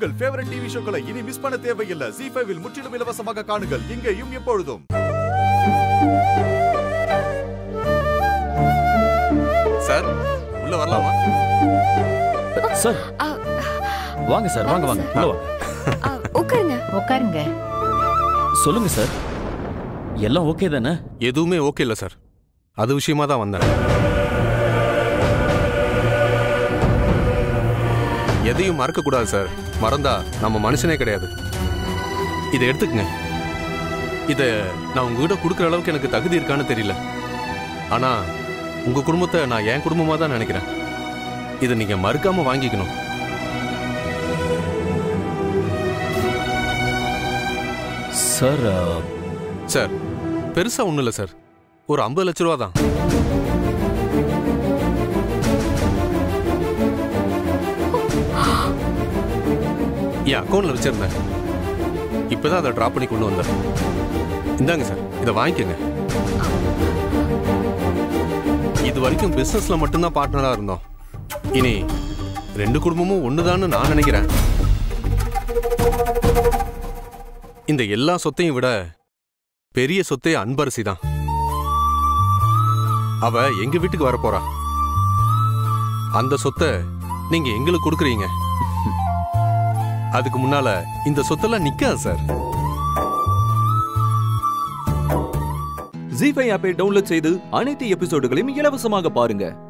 உங்கள் favourite TV ஷோக்களை இனி miss பண்ண தேவையில்லை ஜி ஃபைவில் முற்றிலும் இலவசமாக காணுங்கள் இங்கேயும் எப்பொழுதும் சார் உள்ள வரலாமா சார் ஆ, வாங்க சார் வாங்க வாங்க உள்ள வாங்க ஆ, உட்காருங்க உட்காருங்க சொல்லுங்க சார் எல்லாம் ஓகே தானே எதுவுமே ஓகே இல்லை சார் அது விஷயமா தான் வந்தேன் எதையும் மறக்க கூடாது சார் மறந்தா நம்ம மனுஷனே கிடையாது இதை எடுத்துக்கங்க இதை நான் உங்ககிட்ட கொடுக்குற அளவுக்கு எனக்கு தகுதி இருக்கான்னு தெரியல ஆனா உங்க குடும்பத்தை நான் என் குடும்பமா தான் நினைக்கிறேன் இதை நீங்க மறுக்காம வாங்கிக்கணும் சார் ஆ, சார் பெருசா ஒன்றும் இல்லை சார் ஒரு ஐம்பது லட்ச ரூபா தான் என் அக்கௌண்ட்ல வச்சிருந்தேன் இப்பதான் அதை ட்ராப் பண்ணி கொண்டு வந்தேன் இந்தாங்க சார் இதை வாங்கிக்கோங்க இது வரைக்கும் பிசினஸ்ல மட்டும்தான் பார்ட்னரா இருந்தோம் இனி ரெண்டு குடும்பமும் ஒண்ணுதான்னு நான் நினைக்கிறேன் இந்த எல்லா சொத்தையும் விட பெரிய சொத்தே அன்பரசி தான் அவ எங்க வீட்டுக்கு வர போறா அந்த சொத்தை நீங்க எங்களுக்கு கொடுக்குறீங்க அதுக்கு முன்னால இந்த சொத்தெல்லாம் நிக்காது சார் ஜி ஃபைவ் ஆப்பை டவுன்லோட் செய்து அனைத்து எபிசோடுகளையும் இலவசமாக பாருங்க